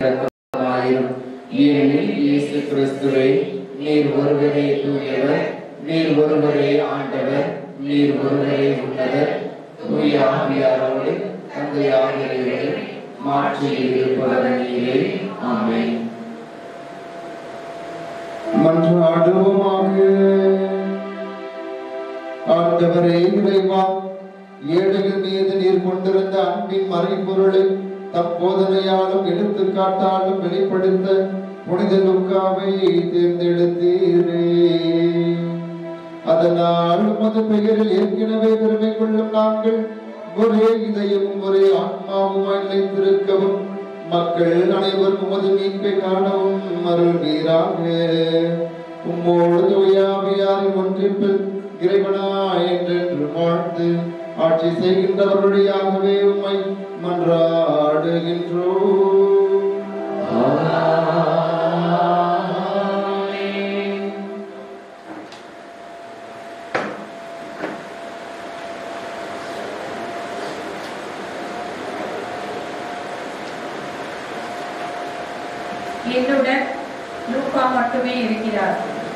இரக்கமாயிரும் ஏனெனில் இயேசு கிறிஸ்துவை நீர் ஒருவரே தூயவர் நீர் ஒருவரே ஆண்டவர் நீர் ஒருவரே உன்னதர் தூய ஆவியாரோடு தந்தையாகிறவரே மாற்றியில் இருப்பவர் நீரே ஆமென் மன்றாடுவோமாக ஆண்டவரே இறைவா ஏழைகள் மீது நீர் கொண்டிருந்த அன்பின் மறைபொருளை தப்போதனையாலும் எடுத்துக்காட்டாலும் வெளிப்படுத்த புனித லுக்காவை தேர்ந்தெடுத்தீரே அதனால் உமது பெயரில் ஏற்கனவே பெருமை கொள்ளும் நாங்கள் ஒரே இதயமும் ஒரே ஆன்மாவுமாய் நிலைத்திருக்கவும் மக்கள் அனைவரும் உமது மீட்பை காணவும் அருள்வீராக உம்மோடு தூயாவியாரின் ஒன்றிப்பில் இறைவனாய் என்றென்று வாழ்ந்து ஆட்சி செய்கின்றவர்களுடையாகவே உம்மை மன்றாடுகின்றோம் என்னுடன் லூக்கா மட்டுமே இருக்கிறார்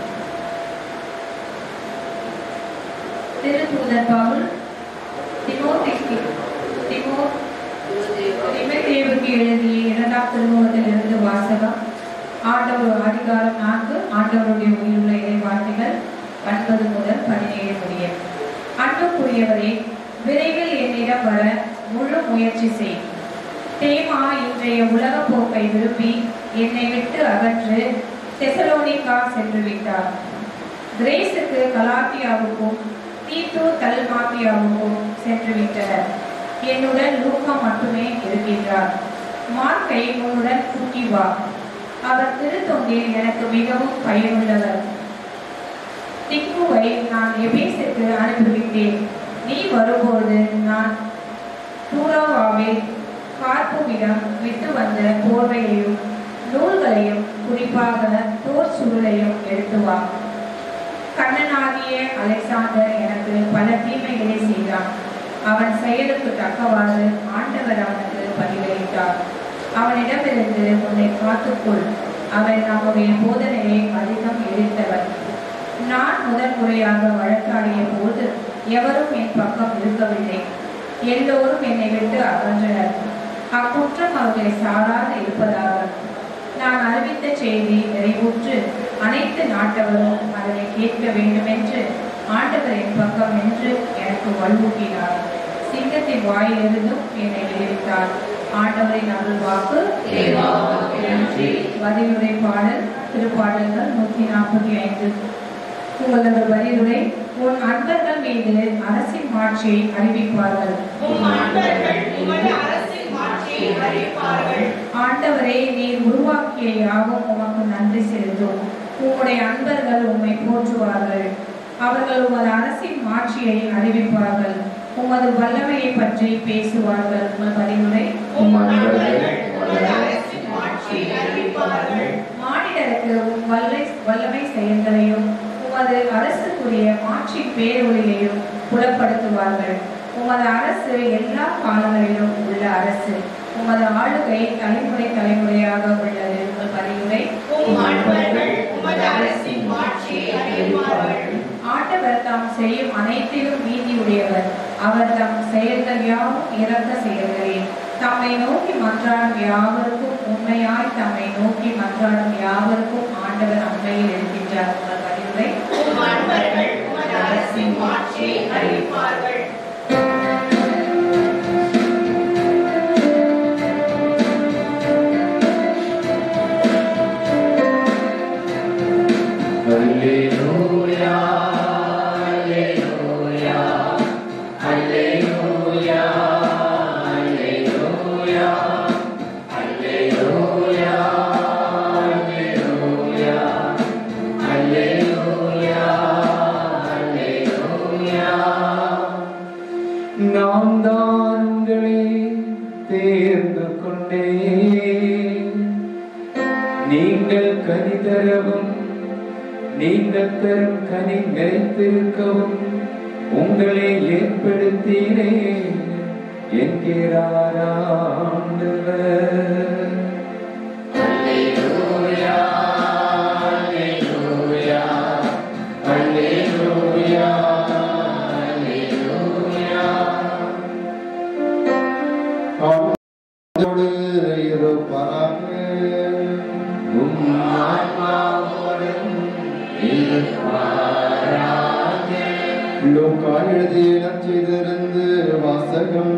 திருத்தூதர் பவுல் திமோத்திக்கு திமோ திமோத்தேவுக்கு எழுதிய இரண்டாம் திருமுகத்திலிருந்து வாசகம் ஆண்டவர் அதிகாரம் நான்கு ஆண்டவருடைய உயிருள்ள இறைவார்த்தைகள் ஒன்பது முதல் பதினேழு முடிய அன்புக்குரியவரே விரைவில் என்னிடம் வர முழு முயற்சி செய் தேமா இன்றைய உலக போக்கை விரும்பி என்னை விட்டு அகன்று தெசலோனிகா சென்று விட்டார் கிரேஸுக்கு கலாத்தியாவுக்கும் தீத்து தல்மாத்தியாவுக்கும் சென்று விட்டனர் என்னுடன் லூக்கா மட்டுமே இருக்கின்றார் மார்க்கை உன்னுடன் கூட்டி வா அவர் திருத்தொண்டில் எனக்கு மிகவும் பயனுள்ளவர் திக்குவை நான் எபேசுக்கு அனுப்பிவிட்டேன் நீ வரும்போது நான் தூராவாவில் பார்ப்புவிடம் விட்டு வந்த போர்வையையும் நூல்களையும் குறிப்பாக போர் சுருளையும் எடுத்து வா கண்ணனாகிய அலெக்சாண்டர் எனக்கு பல தீமைகளை செய்தான் அவன் செயலுக்கு தக்கவாறு ஆண்டவர் அவனுக்கு பதிலளித்தார் அவனிடமிருந்து உன்னை காத்துக்கொள் அவன் நம்முடைய போதனையை அதிகம் எதிர்த்தவன் நான் முதல் முறையாக வழக்காடிய போது எவரும் என் பக்கம் இருக்கவில்லை எல்லோரும் என்னை விட்டு அகன்றனர் அக்குற்றம் அவர்களை சாராது இருப்பதாக நான் அறிவித்த செய்தி நிறைவுற்று அனைத்து நாட்டவரும் அதனை கேட்க வேண்டுமென்று ஆண்டவர் என் பக்கம் நின்று எனக்கு வலுவூட்டினார் சிங்கத்தின் வாயிலிருந்தும் என்னை விடுவித்தார் ஆண்டவரின் அருள் வாக்கு பதிலுரை பாடல் திருப்பாடல்கள் நூற்றி நாற்பத்தி ஐந்து உங்களது பதிலுரை உன் அன்பர்கள் மீது அரசின் மாட்சியை அறிவிப்பார்கள் உம் அன்பர்கள் உமது அரசின் மாட்சியை அறிவிப்பார்கள் ஆண்டவரே நீர் உருவாக்கிய யாவும் உமக்கு நன்றி செலுத்தும் உம்முடைய அன்பர்கள் உம்மை போற்றுவார்கள் அவர்கள் உமது அரசின் மாட்சியை அறிவிப்பார்கள் உமது வல்லமையை பற்றி பேசுவார்கள் உங்கள் பதிவுரை உம் அன்பர்கள் உமது அரசின் மாட்சியை அறிவிப்பார்கள் மானிடருக்கு உம் வல்லை வல்லமை செயல்களையும் உமது அரசுக்குரிய மாட்சி பேரொழியையும் புலப்படுத்துவார்கள் உமது அரசு எல்லா காலங்களிலும் உள்ள அரசு உமது ஆளுகை தலைமுறை தலைமுறையாக உள்ளது உங்கள் பதிவுரை உம் அன்பர்கள் உமது அரசின் மாட்சியை அறிவிப்பார்கள் ஆண்டவர் தாம் செய்யும் அனைத்திலும் நீதியுடையவர் அவர் தம் செயல்கள் யாவும் இறந்த செயல்களே தம்மை நோக்கி மன்றாடும் யாவருக்கும் உண்மையாய் தம்மை நோக்கி மன்றாடும் யாவருக்கும் ஆண்டவர் அண்மையில் இருக்கின்றார் உங்கள் பதிவுரை உம் அன்பர்கள் உமது அரசின் மாட்சியை அறிவிப்பார்கள் அல்லேலூயா அல்லேலூயா அல்லேலூயா அல்லேலூயா அல்லேலூயா அல்லேலூயா அல்லேலூயா அல்லேலூயா நான் தான் உங்களை தேர்ந்து கொண்டேன் நீங்கள் கனி தரவும் நீங்கள் தரும் கனி நிறைத்திருக்கவும் உங்களை ஏற்படுத்தினேன் என்கிறார் ஆண்டவர் லூக்கா எழுதிய நற்செய்திலிருந்து வாசகம்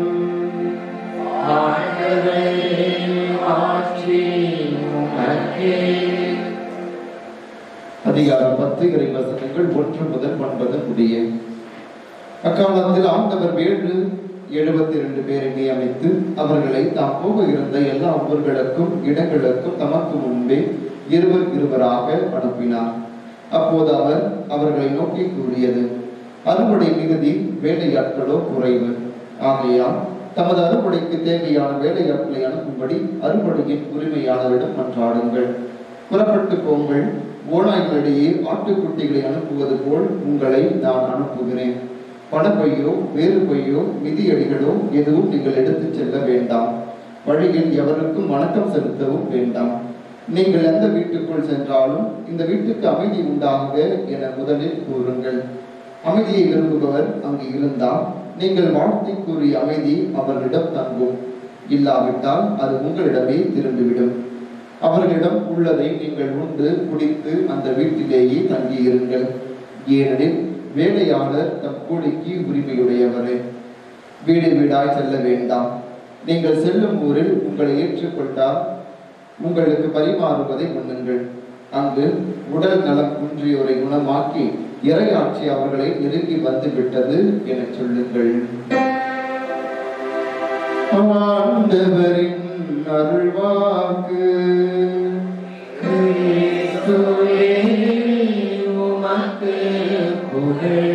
அதிகாரம் பத்து இறை வசனங்கள் ஒன்று முதல் ஒன்பது முடிய அக்காலத்தில் ஆண்டவர் வேறு எழுபத்தி இரண்டு பேரை நியமித்து அவர்களை தாம் போக இருந்த எல்லா ஊர்களுக்கும் இடங்களுக்கும் தமக்கு முன்பே இருவர் இருவராக அனுப்பினார் அப்போது அவர் அவர்களை நோக்கி கூறியது அறுவடை மிகுதி வேலையாட்களோ குறைவு ஆகையால் தமது அறுவடைக்கு தேவையான வேலையாட்களை அனுப்பும்படி அறுவடையின் உரிமையாளரிடம் மன்றாடுங்கள் புறப்பட்டு போங்கள் ஓநாய்களிடையே ஆட்டுக்குட்டிகளை அனுப்புவது போல் உங்களை நான் அனுப்புகிறேன் பணப்பையோ வேறு பையோ மிதியடிகளோ எதுவும் நீங்கள் எடுத்துச் செல்ல வேண்டாம் வழியில் எவருக்கும் வணக்கம் செலுத்தவும் வேண்டாம் நீங்கள் எந்த வீட்டுக்குள் சென்றாலும் இந்த வீட்டுக்கு அமைதி உண்டாகுக என முதலில் கூறுங்கள் அமைதியை விரும்புபவர் அங்கு இருந்தால் நீங்கள் வாழ்த்தி கூறிய அமைதி அவர்களிடம் தங்கும் இல்லாவிட்டால் அது உங்களிடமே திரும்பிவிடும் அவர்களிடம் உள்ளதை நீங்கள் உண்டு குடித்து அந்த வீட்டிலேயே தங்கியிருங்கள் ஏனெனில் வேலையாளர் தம் கூலிக்கு உரிமையுடையவரே வீடு வீடாய் செல்ல வேண்டாம் நீங்கள் செல்லும் ஊரில் உங்களை ஏற்றுக்கொண்டால் உங்களுக்கு பரிமாறுவதை உண்ணுங்கள் அங்கு உடல் நலம் குன்றியோரை குணமாக்கி இறையாட்சி அவர்களை நெருங்கி வந்து விட்டது என சொல்லுங்கள் ஆண்டவரின் அருள்வாக்கு கிறிஸ்துவே உமக்கு புகழ்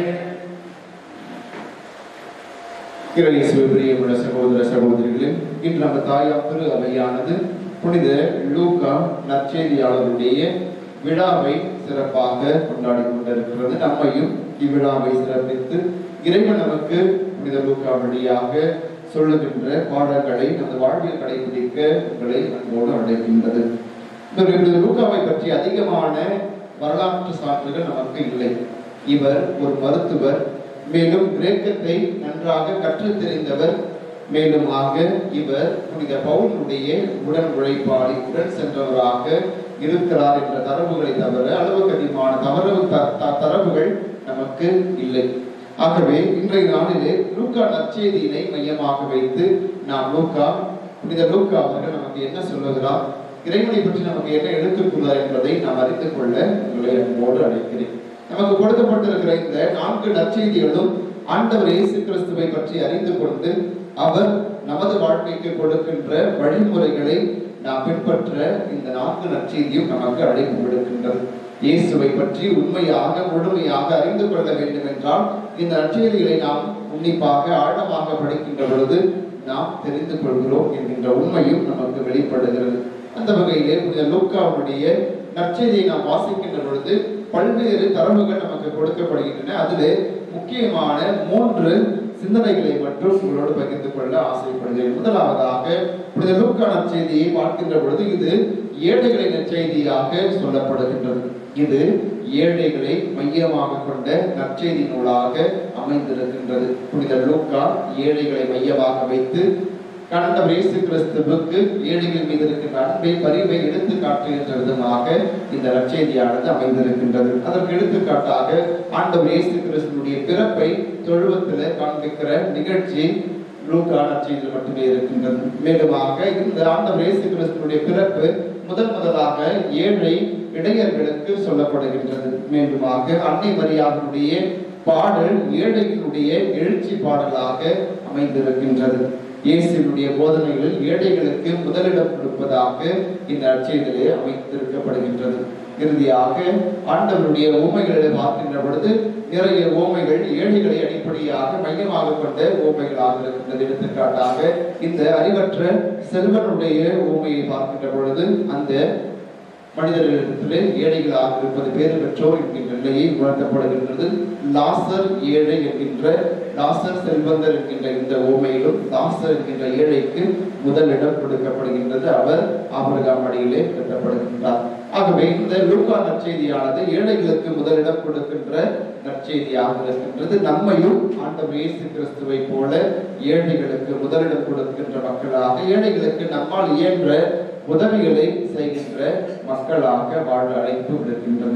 இறையேசுவை பிரியமுள்ள சகோதர சகோதரிகளே இன்று நம்ம தாயார் திரு அவையானது புனித லூக்கா நற்செய்தியாளருடைய விழாவை சிறப்பாக கொண்டாடி கொண்டிருக்கிறது நம்மையும் இவ்விழாவை சிறப்பித்து இறைவன் நமக்கு புனித லூக்கா வழியாக சொல்லுகின்ற பாடல்களை நமது வாழ்வில் கடைபிடிக்க உங்களை அன்போடு அழைக்கின்றது இந்த புனித லூக்காவை பற்றி அதிகமான வரலாற்று சான்றுகள் நமக்கு இல்லை இவர் ஒரு மருத்துவர் மேலும் கிரேக்கத்தை நன்றாக கற்றுத் தெரிந்தவர் மேலும் ஆக இவர் புனித பவுலுடைய உடன் உழைப்பாளி உடன் சென்றவராக இருக்கிறார் என்ற தரவுகளை தவிர அளவுக்கு அதிகமான தவறு த- த- தரவுகள் நமக்கு இல்லை ஆகவே இன்றைய நாளிலே லூக்கா நற்செய்தியினை மையமாக வைத்து நாம் லூக்கா புனித லூக்கா அவர்கள் நமக்கு என்ன சொல்லுகிறார் இறைவனை பற்றி நமக்கு என்ன எடுத்துக்கொள்ளார் என்பதை நாம் அறிந்து கொள்ள உங்களை அன்போடு அழைக்கிறேன் நமக்கு கொடுக்கப்பட்டிருக்கிற இந்த நான்கு நற்செய்திகளும் ஆண்டவர் இயேசு கிறிஸ்துவை பற்றி அறிந்து கொண்டு அவர் நமது வாழ்க்கைக்கு கொடுக்கின்ற வழிமுறைகளை நாம் பின்பற்ற இந்த நான்கு நற்செய்தியும் நமக்கு அழைப்பு விடுக்கின்றது இயேசுவை பற்றி உண்மையாக முழுமையாக அறிந்து கொள்ள வேண்டும் என்றால் இந்த நற்செய்திகளை நாம் உன்னிப்பாக ஆழமாக படிக்கின்ற பொழுது நாம் தெரிந்து கொள்கிறோம் என்கின்ற உண்மையும் நமக்கு வெளிப்படுகிறது அந்த வகையிலே புனித லூக்காவுடைய நற்செய்தியை நாம் வாசிக்கின்ற பொழுது பல்வேறு தரவுகள் நமக்கு கொடுக்கப்படுகின்றன அதிலே முக்கியமான மூன்று சிந்தனைகளை மட்டும் உங்களோடு பகிர்ந்து கொள்ள ஆசைப்படுகிறேன் முதலாவதாக புனித லூக்கா நற்செய்தியை பார்க்கின்ற பொழுது இது ஏழைகளின் நற்செய்தியாக சொல்லப்படுகின்றது இது ஏழைகளை மையமாக கொண்ட நற்செய்தி நூலாக அமைந்திருக்கின்றது புனித லூக்கா ஏழைகளை மையமாக வைத்து கண்டவர் இயேசு கிறிஸ்துவுக்கு ஏழைகள் மீது இருக்கின்ற அன்பை பரிவை எடுத்து காட்டுகின்ற விதமாக இந்த நற்செய்தியானது அமைந்திருக்கின்றது அதற்கு எடுத்துக்காட்டாக ஆண்டவர் இயேசு கிறிஸ்துவனுடைய பிறப்பை தொழுவத்தில் காண்பிக்கிற நிகழ்ச்சி லூக்கா நற்செய்தியில் மட்டுமே இருக்கின்றது மேலுமாக இந்த ஆண்டவர் இயேசு கிறிஸ்துவனுடைய பிறப்பு முதல் முதலாக ஏழை இடையர்களுக்கு சொல்லப்படுகின்றது மேலுமாக அன்னை மரியாதனுடைய பாடல் ஏழைகளுடைய எழுச்சி பாடலாக அமைந்திருக்கின்றது இயேசுவினுடைய போதனைகளில் ஏழைகளுக்கு முதலிடம் கொடுப்பதாக இந்த நற்செய்தியிலே அமைத்திருக்கப்படுகின்றது இறுதியாக ஆண்டவருடைய ஓமைகளை பார்க்கின்ற பொழுது நிறைய ஓமைகள் ஏழைகளை அடிப்படையாக மையமாக கொண்ட ஓமைகளாக இருக்கின்றது எடுத்துக்காட்டாக இந்த அறிவற்ற செல்வனுடைய ஓமையை பார்க்கின்ற பொழுது அந்த மனிதர்களிடத்திலே ஏழைகளாக இருப்பது பேறு பெற்றோர் என்கின்ற நிலையை உணர்த்தப்படுகின்றது லாசர் ஏழை என்கின்ற லாசர் செல்வந்தர் என்கின்ற இந்த ஓமையிலும் லாசர் என்கின்ற ஏழைக்கு முதலிடம் கொடுக்கப்படுகின்றது அவர் ஆபிரகாம் அடியிலே கட்டப்படுகின்றார் ஆகவே இந்த லூக்கா நற்செய்தியானது ஏழைகளுக்கு முதலிடம் கொடுக்கின்ற நற்செய்தியாக இருக்கின்றது நம்மையும் ஆண்டவர் இயேசு கிறிஸ்துவை போல ஏழைகளுக்கு முதலிடம் கொடுக்கின்ற மக்களாக ஏழைகளுக்கு நம்மால் இயன்ற உதவிகளை செய்கின்ற மக்களாக வாழ அழைப்பு விடுக்கின்றது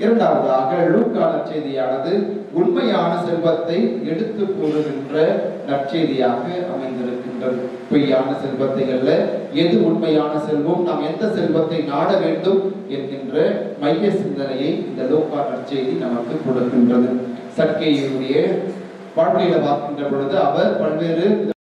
இரண்டாவதாக லூக்கா நற்செய்தியானது உண்மையான செல்வத்தை எடுத்து கூறுகின்ற நற்செய்தியாக அமைந்திருக்கின்றது பொய்யான செல்வத்தை அல்ல எது உண்மையான செல்வம் நாம் எந்த செல்வத்தை நாட வேண்டும் என்கின்ற மைய சிந்தனையை இந்த லூக்கா நற்செய்தி நமக்கு கொடுக்கின்றது சர்க்கேயுடைய வாழ்க்கையில பார்க்கின்ற பொழுது அவர் பல்வேறு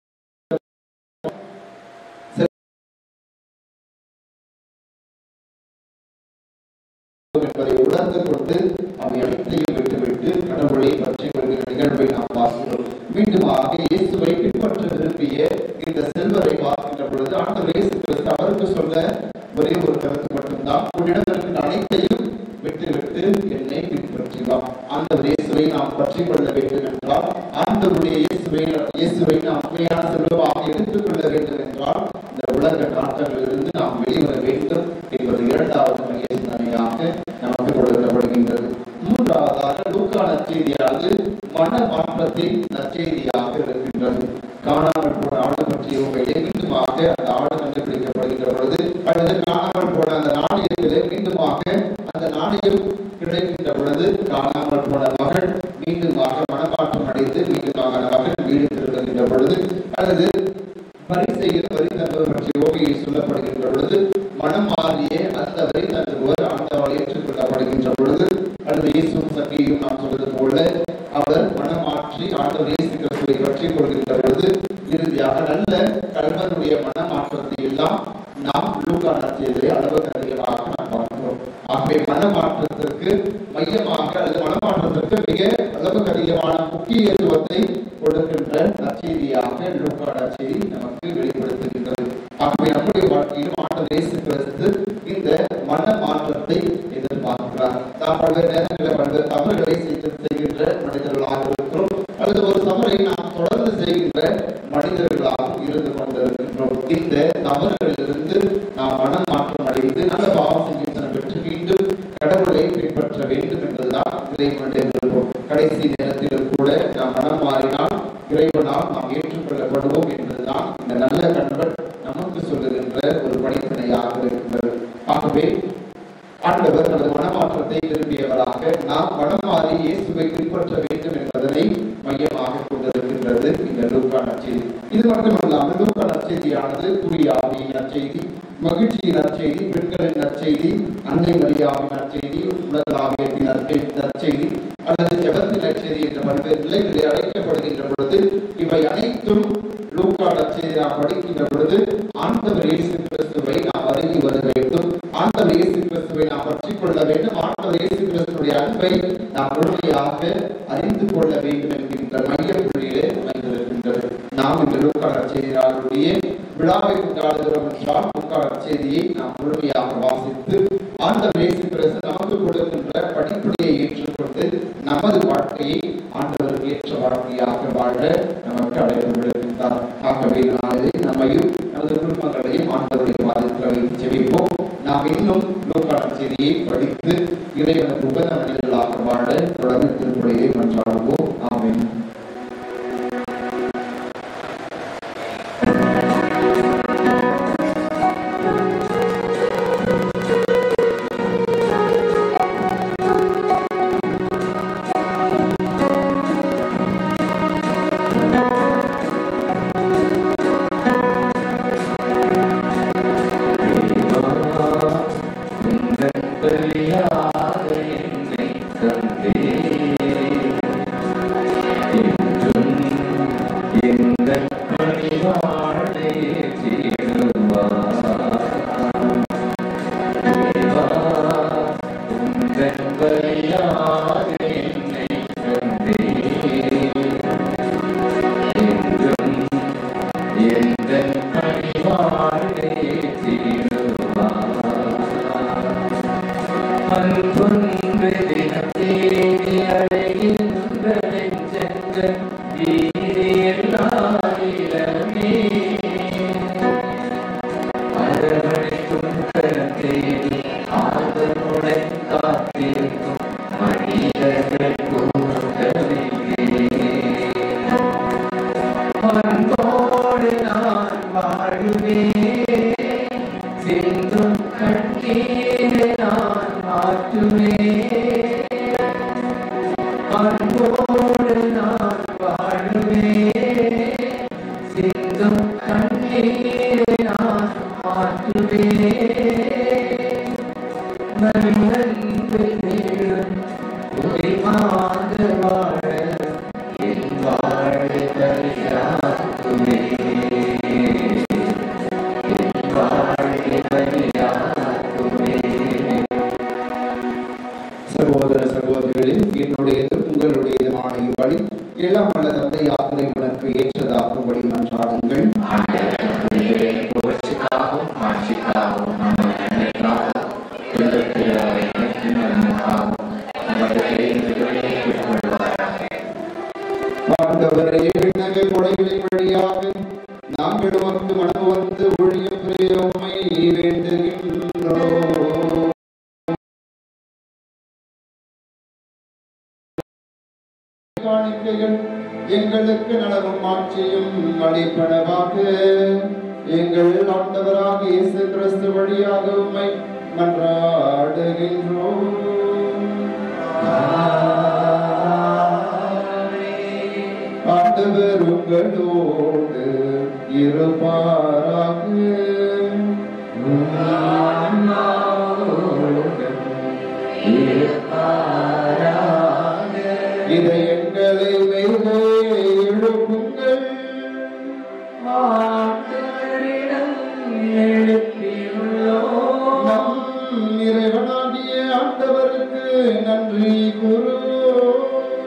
என்பதை உணர்ந்து கொண்டு அவை அனைத்தையும் விட்டுவிட்டு கடவுளை பற்றி கொள்கிற நிகழ்வை நாம் பார்க்கிறோம் மீண்டுமாக இயேசுவை பின்பற்ற விரும்பிய இந்த செல்வரை பார்க்கின்ற பொழுது ஆண்டவர் இயேசு கிறிஸ்து அவருக்கு சொல்ல ஒரே ஒரு கருத்து மட்டும்தான் உன்னிடம் இருக்கின்ற அனைத்தையும் விட்டுவிட்டு என்னை பின்பற்றி வா ஆண்டவர் இயேசுவை நாம் பற்றி கொள்ள வேண்டும் என்றால் ஆண்டவருடைய இயேசுவை இயேசுவை நாம் உண்மையான செல்வமாக எடுத்துக்கொள்ள வேண்டும் என்றால் இந்த உலக நாட்டங்களிலிருந்து நாம் வெளிவர வேண்டும் என்பது இரண்டாவது மைய சிந்தனையாக நமக்கு கொடுக்கப்படுகின்றது மூன்றாவதாக லூக்கா நற்செய்தியானது மன மாற்றத்தின் நற்செய்தியாக இருக்கின்றது காணாமல் போன ஆடு பற்றிய உண்மையிலே மீண்டுமாக அந்த ஆடு கண்டுபிடிக்கப்படுகின்ற பொழுது அல்லது காணாமல் போன அந்த நாணயத்திலே மீண்டுமாக அந்த நாணயம் கிடைக்கின்ற பொழுது காணாமல் போன மகள் மீண்டுமாக மனமாற்றம் அடைந்து மீண்டுமாக அந்த மகள் வீடு திரும்புகின்ற பொழுது அல்லது வரி செய்கிற வரி தந்தவர் பற்றிய ஓவியை சொல்லப்படுகின்ற பொழுது மனம் மாறிய அந்த வரி தந்துவர் ஆண்டவர் ஏற்றுக்கொள்ளப்படுகின்ற பொழுது அல்லது இயேசுவும் சக்தியும் நாம் சொல்வது போல அவர் மனமாற்றி ஆண்டவர் இயேசு கிறிஸ்துவை பற்றி கொள்கின்ற பொழுது இறுதியாக நல்ல கல்வனுடைய மனமாற்றத்தை எல்லாம் நாம் லூக்கா நற்செய்தியை அளவுக்கு அதிகமாக நாம் பார்க்கிறோம் ஆகவே மனமாற்றத்திற்கு மையமாக அல்லது மனமாற்றத்திற்கு மிக அளவுக்கு அதிகமான முக்கியத்துவத்தை கொடுக்கின்ற நற்செய்தியாக லூக்கா நற்செய்தி நமக்கு வெளிப்படுத்துகின்றது ஆகவே நம்முடைய வாழ்க்கையிலும் ஆண்டவர் இயேசு கிறிஸ்து இந்த மன மாற்றத்தை எதிர்பார்க்கிறார் நாம் பல்வேறு நேரங்களில் பல்வேறு தவறுகளை செய்து செய்கின்ற மனிதர்களாக இருக்கிறோம் அல்லது ஒரு தவறை நாம் தொடர்ந்து செய்கின்ற மனிதர்களாக இருந்து கொண்டிருக்கின்றோம் இந்த தவறுகளிலிருந்து நாம் மனம் மாற்றம் அடைந்து நல்ல பாவம் செய்கின்றன பெற்று மீண்டும் கடவுளை பின்பற்ற வேண்டும் என்பதுதான் இறைவனுடைய விருப்பம் கடைசி நேரத்திலும் கூட நாம் மனம் மாறினால் இறைவனால் நாம் ஏற்றுக்கொள்ளப்படுவோம் என்பதுதான் இந்த நல்ல கணவன் நமக்கு சொல்லுகின்ற ஒரு படிப்பினையாக இருக்கின்றது ஆகவே ஆண்டவர் தனது மனமாற்றத்தை விரும்பியவராக நாம் மனம் மாறி இயேசுவை பின்பற்ற வேண்டும் என்பதனை மையமாக கொண்டிருக்கின்றது இந்த லூக்கா நற்செய்தி இது மட்டுமல்லாமல் லூக்கா நற்செய்தியானது குறியாவியின் நற்செய்தி மகிழ்ச்சியின் நற்செய்தி பெண்களின் நற்செய்தி அன்னை மரியாவின் நற்செய்தி உலகளாவியத்தின் நற்செய்தி நற்செய்தி அல்லது ஜெபத்தின் நற்செய்தி என்ற பல்வேறு நிலைகளை அழைக்கப்படுகின்ற பொழுது இவை அனைத்தும் லூக்கா நற்செய்தி நாம் படிக்கின்ற பொழுது ஆண்டவர் இயேசு கிறிஸ்துவை நாம் அருகி வர வேண்டும் ஆண்டவர் இயேசு கிறிஸ்துவை நாம் பற்றிக் கொள்ள வேண்டும் ஆண்டவர் இயேசு கிறிஸ்துடைய அன்பை நாம் முழுமையாக அறிந்து கொள்ள வேண்டும் என்கின்ற மைய புள்ளியிலே அமைந்திருக்கின்றது நாம் இந்த லூக்கா நற்செய்தியாளருடைய விழாவை கொண்டாடுகிறோம் என்றால் லூக்கா நற்செய்தியை நாம் முழுமையாக வாசித்து ஆண்டவர் இயேசு கிறிஸ்து நமக்கு கொடுக்கின்ற படிப்படியை ஏற்றுக்கொண்டு நமது வாழ்க்கையை ஆண்டவருக்கு ஏற்ற வாழ்க்கையாக வாழ நமக்கு அழைப்பு விடுகின்றார் ஆகவே நாளை நம்மையும் நமது குடும்பங்களையும் ஆண்டவருடைய பாதத்தில் வைத்து ஜெபிப்போம் நாம் இன்னும் லோக்கான செய்தியை படித்து இறைவனுக்கு உகந்த மனிதர்களாக வாழ தொடர்ந்து திருப்படியை மன்றாடுவோம் ஆமென் ஆ பலியாக்குமே வாழ்க்கை பலியாக்குமே சகோதர சகோதரிகளே என்னுடையது உங்களுடையதுமான இவ்வழி எல்லாம் வல்ல தந்தை யாத்திரை உனக்கு ஏற்றதாகும்படி மன்றாடுங்கள் புகழ்ச்சிக்காகவும் ஆட்சிக்காகவும் நம்ம நினைக்காகவும் எங்களுக்கு எனக்கு நன்மைக்காகவும் நமது கைகளை பெற்றுக்கொள்வாராக ஆண்டவரே விண்ணக கொடைகளின் வழியாக நாங்கள் உமக்கு மனம் வந்து ஒழிய பிரயோமை வேண்டுகின்றோம் காணிக்கைகள் எங்களுக்கு நலவும் ஆட்சியும் அளிப்பனவாக எங்கள் ஆண்டவராக இயேசு கிறிஸ்து வழியாக உம்மை மன்றாடுகின்றோம் ஆண்டவர் உங்களோடு இருப்பாராக இதயங்களை மேலே எழுப்புங்கள் நம் இறைவனாகிய ஆண்டவருக்கு நன்றி கூறுவோம்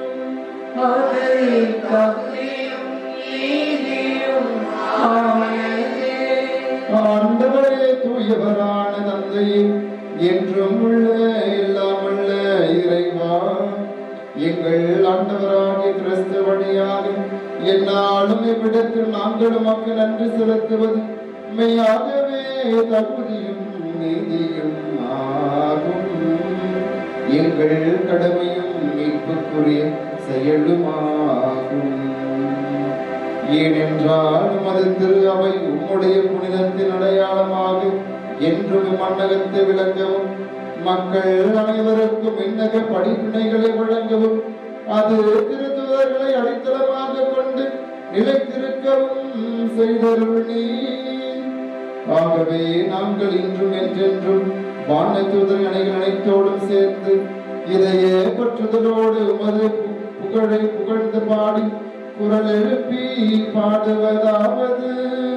ஆண்டவரே தூயவரான தந்தையே என்றும் உள்ள எல்லாம் உள்ள இறைவா எங்கள் ஆண்டவராகிய கிறிஸ்து வழியாக என்னாலும் இவ்விடத்தில் நாங்கள் உமக்கு நன்றி செலுத்துவது மெய்யாகவே தகுதியும் நீதியும் ஆகும் எங்கள் கடமையும் மீட்புக்குரிய செயலுமாகும் ஏனென்றால் உமது திரு அவை உம்முடைய புனிதத்தின் அடையாளமாக என்றும் மன்னகத்தை விளங்கவும் மக்கள் அனைவருக்கும் விண்ணக படிப்பினைகளை வழங்கவும் அது திருத்துவர்களை அடித்தளமாக கொண்டு நிலைத்திருக்கவும் செய்தருள் நீர். ஆகவே நாங்கள் இன்றும் என்றென்றும் வான தூதர் அணைகள் அனைத்தோடும் சேர்ந்து இதய பற்றுதலோடு உமது பு- புகழை புகழ்ந்து பாடி குரல் எழுப்பி பாடுவதாவது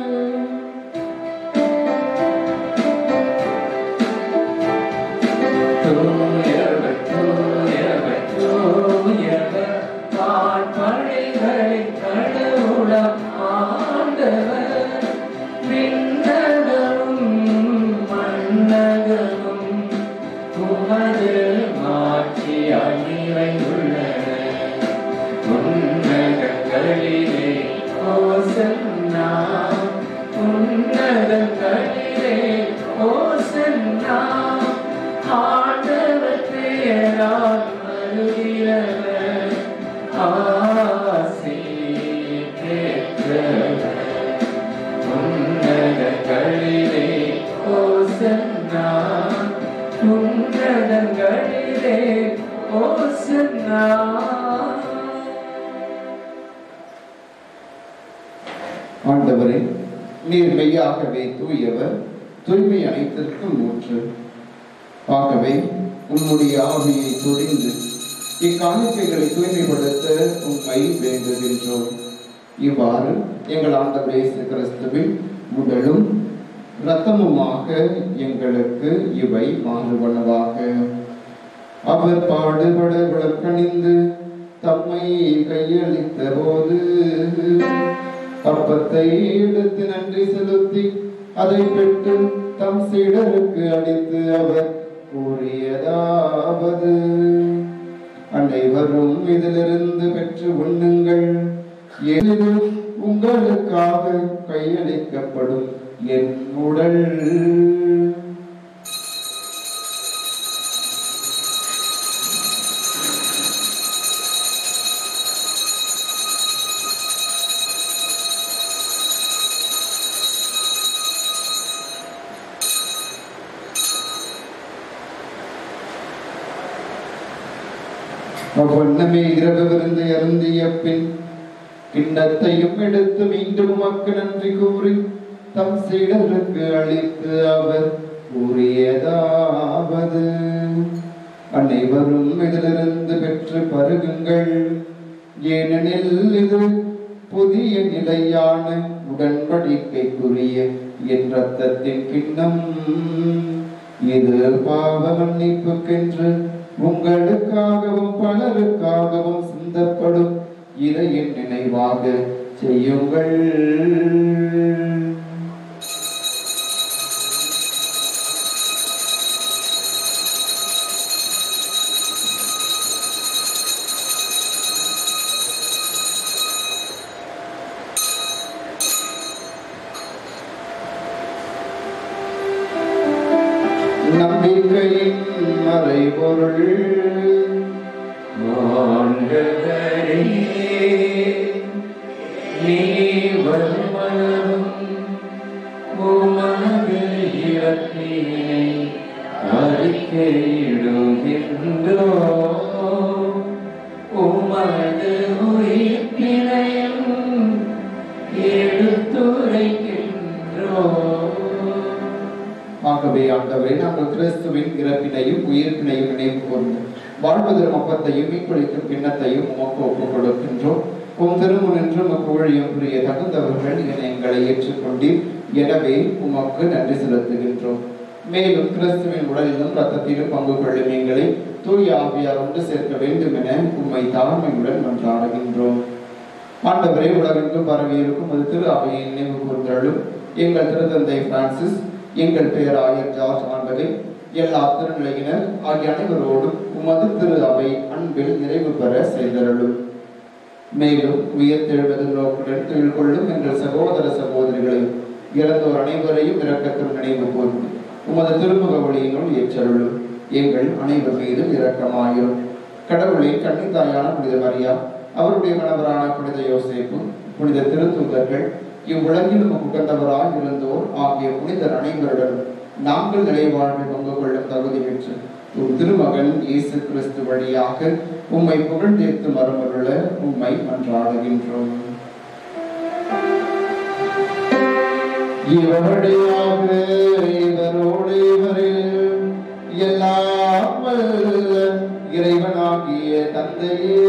தூயவர் தூயவர் தூயவர் வான்படைகளின் கடவுளம் ஆண்டவர் விண்ணகமும் மண்ணகமும் உமது மாட்சியால் நிறைந்துள்ளன உன்னதங்களிலே ஓசன்னா உன்னதங்களிலே ஓசன்னா ஆண்டவர் பெயரால் வருகிறவர் ஆசி பெற்றவர் உன்னதங்களிலே ஓசன்னா உன்னதங்களிலே ஓசன்னா ஆண்டவரே நீர் மெய்யாகவே தூயவர் தூய்மை அனைத்திற்கும் ஊற்று ஆகவே உம்முடைய ஆவியை துணிந்து இக்காணிக்கைகளை தூய்மைப்படுத்த உம்மை வேண்டுகின்றோம் இவ்வாறு எங்கள் ஆண்டவர் இயேசு கிறிஸ்துவின் உடலும் இரத்தமுமாக எங்களுக்கு இவை மாறுபனவாக அவர் பாடுபட விளக்கணிந்து தம்மை கையளித்த போது அப்பத்தை எடுத்து நன்றி செலுத்தி அதை பெற்று தம் சீடருக்கு அளித்து அவர் கூறியதாவது அனைவரும் இதிலிருந்து பெற்று உண்ணுங்கள் எது உங்களுக்காக கையளிக்கப்படும் என் உடல் அவ்வண்ணமே இரவு விருந்து அருந்திய பின் கிண்ணத்தையும் எடுத்து மீண்டும் உமக்கு நன்றி கூறி தம் சீடருக்கு அளித்து அவர் கூறியதாவது அனைவரும் இதிலிருந்து பெற்று பருகுங்கள் ஏனெனில் இது புதிய நிலையான உடன்படிக்கைக்குரிய என் ரத்தத்தின் கிண்ணம் இது பாவ மன்னிப்புக்கென்று உங்களுக்காகவும் பலருக்காகவும் சிந்தப்படும் இதை என் நினைவாக செய்யுங்கள் நம்பிக்கையின் மறைபொருள் ஆண்டவரே, நீ வருமளவும் உமது இறப்பினை அறிக்கையிடுகின்றோ உமது உயிர்ப்பினையும் எடுத்துரைக்கின்றோ ஆகவே ஆண்டவரே நாங்கள் கிறிஸ்துவின் இறப்பினையும் உயிர்ப்பினையும் நினைவு கூர்ந்து வாழ்வதரும் அப்பத்தையும் மீட்பளிக்கும் கிண்ணத்தையும் உமக்கு ஒப்புக் கொடுக்கின்றோம் உம் திருமுனின்று உமக்கு ஊழியம் புரிய தகுந்தவர்கள் என எங்களை ஏற்றுக்கொண்டீர் எனவே உமக்கு நன்றி செலுத்துகின்றோம் மேலும் கிறிஸ்துவின் உடலிலும் ரத்தத்திலும் பங்கு கொள்ளும் எங்களை தூய ஆவியார் ஒன்று சேர்க்க வேண்டும் என உம்மை தாழ்மையுடன் மன்றாடுகின்றோம் ஆண்டவரே உலகெங்கும் பரவி இருக்கும் ஒரு திரு அவையை நினைவு கூர்ந்தருளும் எங்கள் திருத்தந்தை பிரான்சிஸ் எங்கள் பேராயர் ஜார்ஜ் ஆண்டகை எல்லா திருநிலையினர் ஆகிய அனைவரோடும் உமது திரு அவை அன்பில் நிறைவு பெற செய்தருளும் மேலும் உயிர்த்தெழுவது நோக்குடன் தொழில் கொள்ளும் எங்கள் சகோதர சகோதரிகளையும் இறந்தோர் அனைவரையும் இரக்கத்தில் நினைவு கூர்ந்து உமது திருமுக ஒளியினுள் ஏற்றருளும் எங்கள் அனைவர் மீதும் இரக்கமாயிரும் கடவுளின் கன்னித்தாயான புனித மரியா அவருடைய கணவரான புனித யோசேப்பு புனித திருத்தூதர்கள் இவ்வுலகிலும் உகந்தவராய் இருந்தோர் ஆகிய புனிதர் அனைவருடன் நாங்கள் நிலைவாழ்வை பங்கு கொள்ளும் தகுதி பெற்று உம் திருமகன் இயேசு கிறிஸ்து வழியாக உம்மை புகழ்ந்தேத்து மரமருள உம்மை மன்றாடுகின்றோம் இவருடையாக இவரோடு இவரில் எல்லாம் வல்ல இறைவனாகிய தந்தையே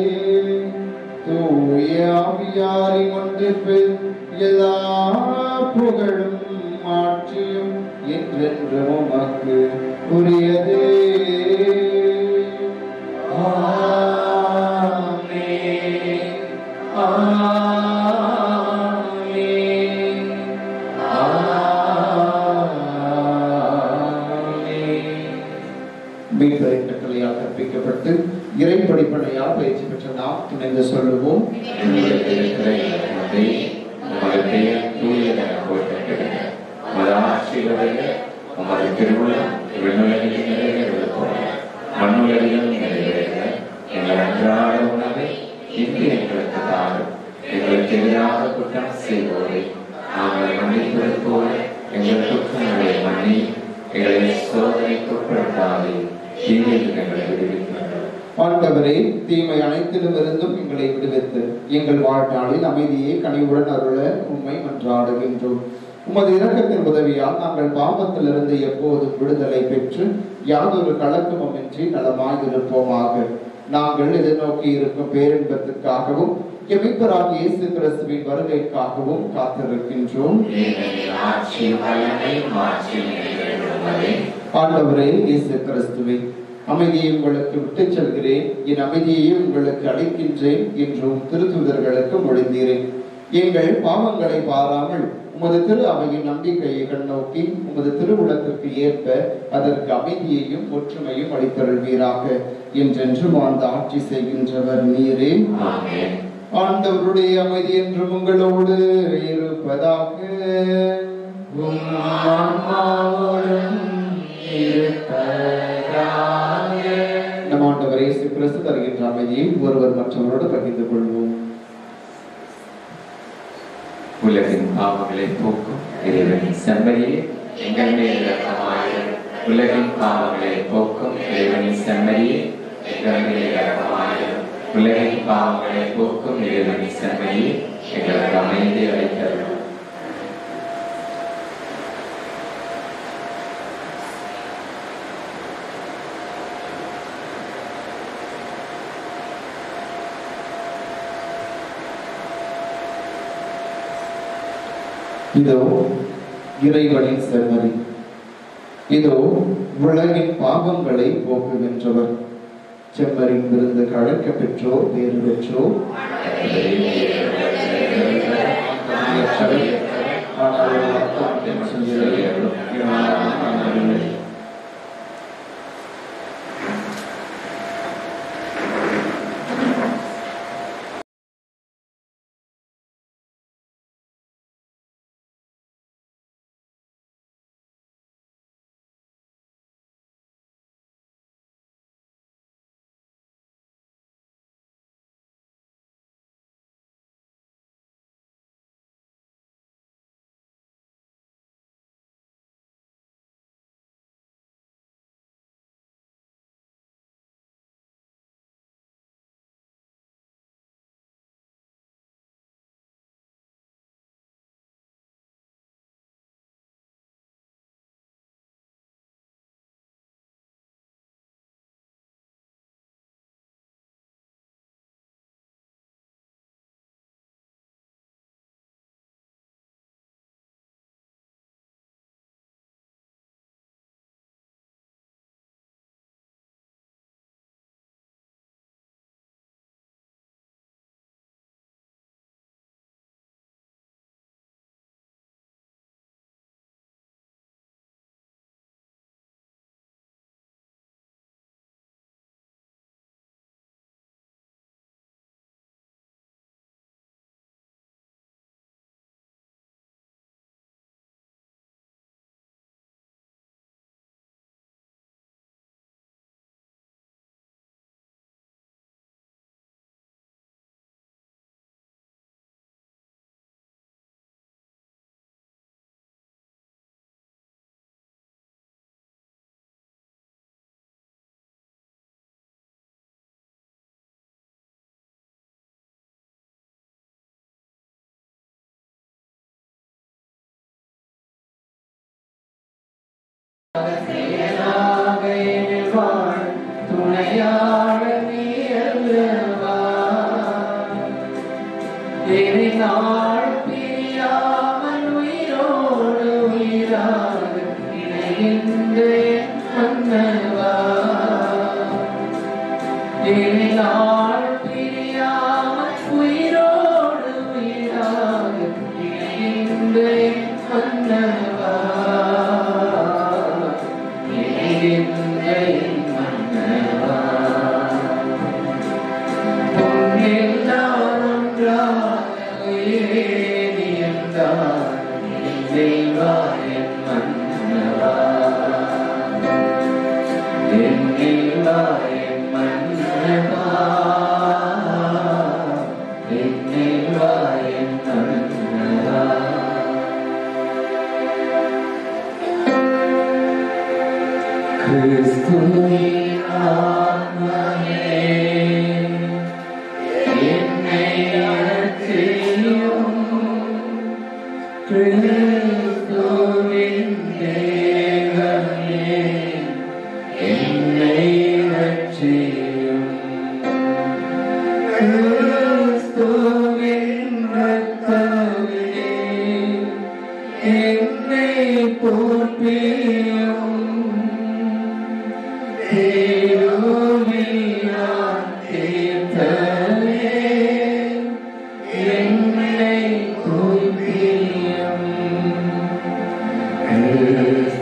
தூய ஆவியாரின் ஒன்றிற்கு எல்லா புகழும் மாற்றியும் என்றென்று உமக்கு உரியதே ஆமென். ஆமென். ஆமென். மீட்பரின் கட்டளையால் கற்பிக்கப்பட்டு இறை படிப்பனையால் பயிற்சி பெற்ற நாம் துணைந்து சொல்லுவோம் உங்களுக்கு இருக்கிற இறைவனே, உமது பெயர் தூயதென போற்றப்படுக. உமது ஆட்சி வருக, உமது திருவுளம் விண்ணுலகில் நிறைவேறுவது போல மண்ணுலகிலும் நிறைவேறுக. எங்கள் அன்றாட உணவை இன்று எங்களுக்கு தாரும் எங்களுக்கு எதிராக குற்றம் செய்வோரை நாங்கள் மன்னிப்பது போல எங்கள் குற்றங்களை மன்னி எங்களை சோதனைக்கு உட்படுத்தாதே தீமையில் எங்களை விடுவிக்கின்றோம் ஆண்டவரே தீமை அனைத்திலும் இருந்தும் எங்களை விடுவித்து எங்கள் வாழ்நாளில் அமைதியை கனிவுடன் அருள உம்மை மன்றாடுகின்றோம் உமது இரக்கத்தின் உதவியால் நாங்கள் பாவத்திலிருந்து எப்போதும் விடுதலை பெற்று யாதொரு கலக்கமுமின்றி நலமாயிருப்போமாக நாங்கள் எதிர்நோக்கி இருக்கும் பேரின்பத்துக்காகவும் எமிப்பராக இயேசு கிறிஸ்துவின் வருகைக்காகவும் காத்திருக்கின்றோம் ஏனெனில் ஆட்சியும் வல்லமையும் மாட்சியும் நிறைவேறுவதே ஆண்டவரே இயேசு கிறிஸ்துவே அமைதியை உங்களுக்கு விட்டுச் செல்கிறேன் என் அமைதியை உங்களுக்கு அளிக்கின்றேன் என்றும் திருத்துதர்களுக்கு மொழிந்தீரேன் எங்கள் பாவங்களை பாராமல் உமது திரு அவையின் நம்பிக்கையை கண்ணோக்கி உமது திருவுளத்திற்கு ஏற்ப அதற்கு அமைதியையும் ஒற்றுமையும் அளித்தருள்வீராக என்றென்றும் ஆழ்ந்த ஆட்சி செய்கின்றவர் நீரே ஆமென் ஆண்டவருடைய அமைதி என்றும் உங்களோடு இருப்பதாக உம் ஆன்மாவோடும் இருப்பதாக. நம் ஆண்டவர் இயேசு கிறிஸ்து தருகின்ற அமைதியை ஒருவர் மற்றவரோடு பகிர்ந்து கொள்வோம் உலகின் பாவங்களை போக்கும் இறைவனின் செம்மறியே எங்கள் மேல் இரக்கமாயிரும் உலகின் பாவங்களை போக்கும் இறைவனின் செம்மறியே எங்கள் மேல் இரக்கமாயிரும் உலகின் பாவங்களை போக்கும் இறைவனின் செம்மறியே எங்களுக்கு அமைதி அளித்தருளும் இதோ இறைவனின் செம்மறி இதோ உலகின் பாவங்களை போக்குகின்றவர் செம்மறின் விருந்து கழக்க பெற்றோர் பேறு பெற்றோர் ஆனால் ரத்தம் என் சொல்லிலே நான் அறிவேன். நாள் பிரியாமல் உயிரோடு உயிராக இணைகின்ற என் மன்னவா இனி நாள் பிரியாமல் உயிரோடு உயிராக இணைகின்ற என் மன்னவா இணைகின்ற என் மன்னவா உன்னில் நான் ஒன்றாக உயிரே நீ என்றால் என் தெய்வா என் மன்னவா என் தெய்வா என் மன்னவா என் தெய்வா என் மன்னவா கிறிஸ்துவின் ஆன்மாவே, என்னை அழைத்தியும், கிறிஸ்துவின் தேவனே, என்னை அழைத்தியும். கிறிஸ்துவின் இரத்தமே, என்னை போற்றியும் தேரோவியான் தீர்த்தமே, என்னை போற்றியும். கிறிஸ்துவின்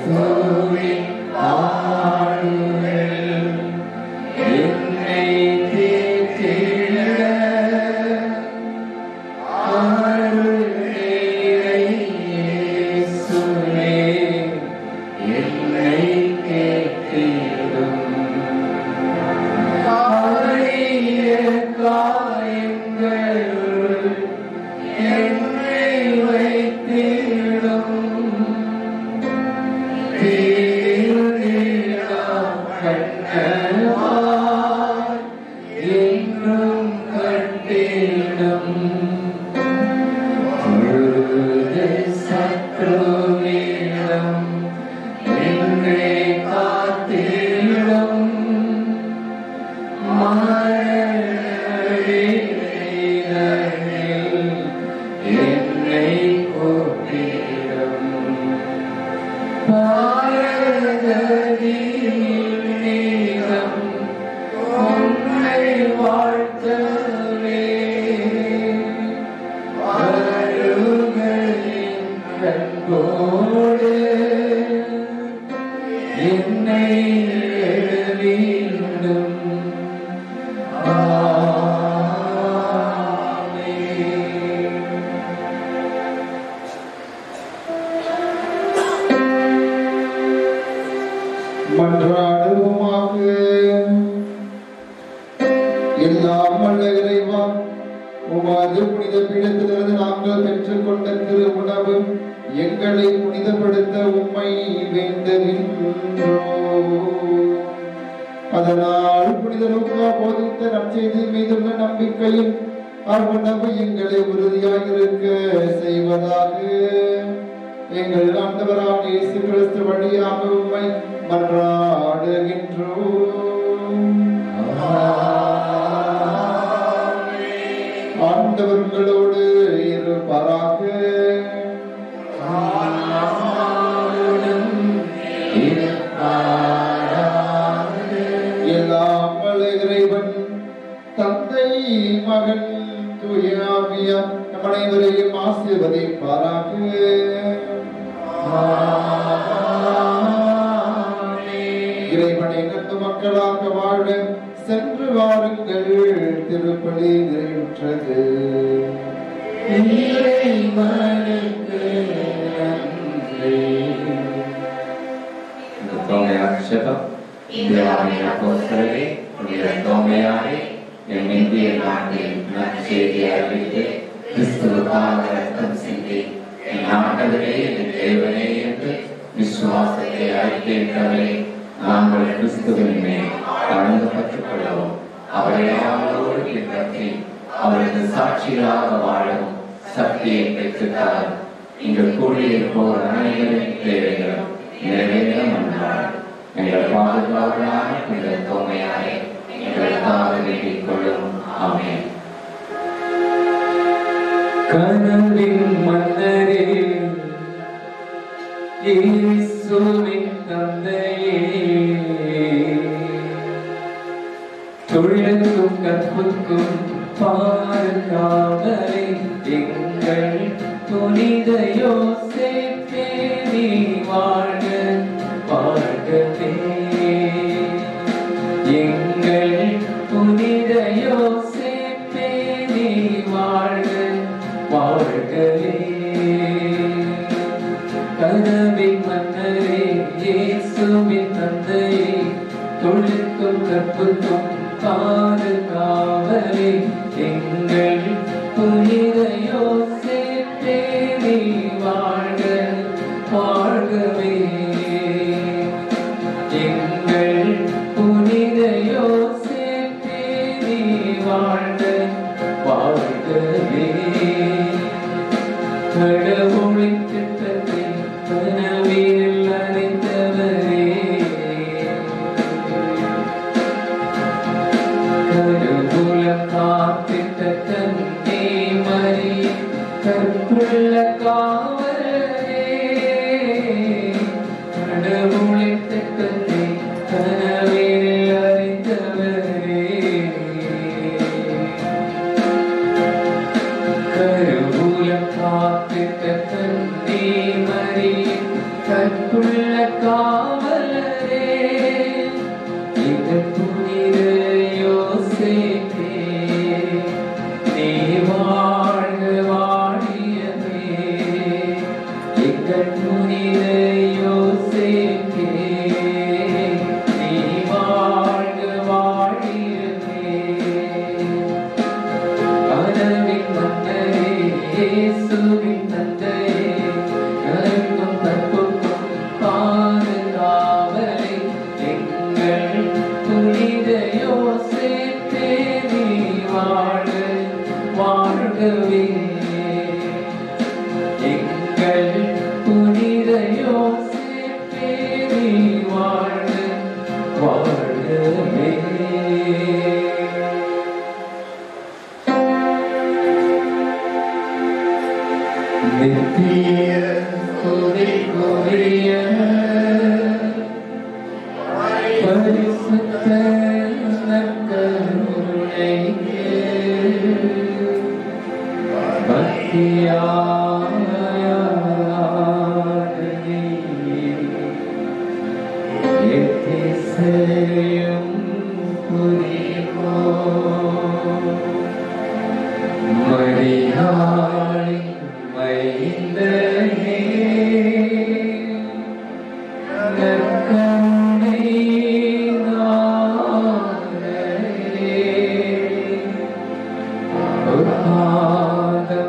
பீடத்திலிருந்து நாங்கள் பெற்றுக்கொண்ட திரு உணவு எங்களை புனிதப்படுத்த உம்மை வேண்டுகின்றோம் அதனால் புனித லூக்கா போதித்த நற்செய்தி மீதுள்ள நம்பிக்கையில் அவ்வுணவு எங்களை உறுதியாக இருக்க செய்வதாக எங்கள் ஆண்டவராக இயேசு கிறிஸ்து வழியாக உம்மை மன்றாடுகின்றோம் ஆண்டவர் உங்களோடு இருப்பாராக எல்லாம் வல்ல இறைவன் தந்தை மகன் தூயாவியா நம் அனைவரையும் ஆசீர்வதிப்பாராக இறைவனை நட்பு மக்களாக வாழ சென்று வாருங்கள் திருப்பலி நிறைவுற்றது தோமையாட்சதம் இந்தியாவின் அப்போஸ்தலரே புனித தோமையாரே என் இந்திய நாட்டில் நற்செய்தி அறிவித்து கிறிஸ்துவுக்காக ரத்தம் சிந்தி என் ஆண்டவரே என் தேவனே என்று விசுவாசத்தை அறிக்கையிட்டவரே நாங்கள் கிறிஸ்துவின் மேல் கலந்து பற்றுக்கொள்ளவும் அவரை அவரோடு பின்பற்றி அவரது சாட்சிகளாக வாழவும் சக்தியை பெற்றுத்தார் இங்கு கூடியிருப்போர் அனைவரின் தேவைகளும் நிறைவேற மன்றார் எங்கள் பாதுகாவலான இந்த தோமையாரை எங்களுக்காக வேண்டிக் கொள்ளும் ஆமென் கனவின் மன்னரே இயேசுவின் தந்தையே தொழிலுக்கும் கற்புக்கும் பாதுகாவலை எங்கள் புனித யோசேப்பே நீ வாழ்க வாழ்கவே எங்கள் புனித யோசேப்பே நீ வாழ்க வாழ்கவே கனவின் மன்னரே இயேசுவின் தந்தையே தொழிலுக்கும் கற்புக்கும் பாதுகாவலே எங்கள் புனித யோசேப்பே நீ வாழ்க வாழ்கவே எங்கள் புனித யோசேப்பே நீ வாழ்க வாழ்கவே கடவுளின் திட்டத்தை கனவில் அறிந்தவரே கருவூலம் காத்திட்ட கண்ணே மறி கற்புள்ள காவலரே கடவுளின் திட்டத்தை கனவில் அறிந்தவரே கருவூலம் காத்திட்ட கண்ணே மறி கற்புள்ள காவலரே எங்கள் புனித யோசேப்பே, நீ வாழ்க வாழியவே. எங்கள் புனித யோசேப்பே, நீ வாழ்க வாழியவே. கனவின் மன்னரே, இயேசுவின் தந்தையே, கருக்கும் கற்புக்கும் பாதுகாவலே, எங்கள் புனித யோசேப்பே, நீ வாழ்க, வாழ்கவே. எங்கள் புனித யோசேப்பே, நீ வாழ்க, வாழ்கவே. நித்திய துதிக்குரிய பரிசுத்த நற்கருணைக்கு பக்தியாராதனை எத்திசையும் புரிவோம் மரியாதை மைந்தனே நற்கருணை நாதரே, ஒரு பாதம்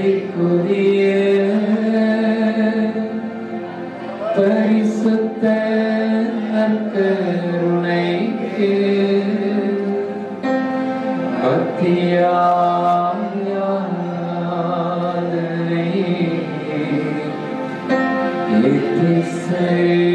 மதிப்புரிய பரிசுத்த நற்கருணைக்கு மத்தியாதனை எத்திசை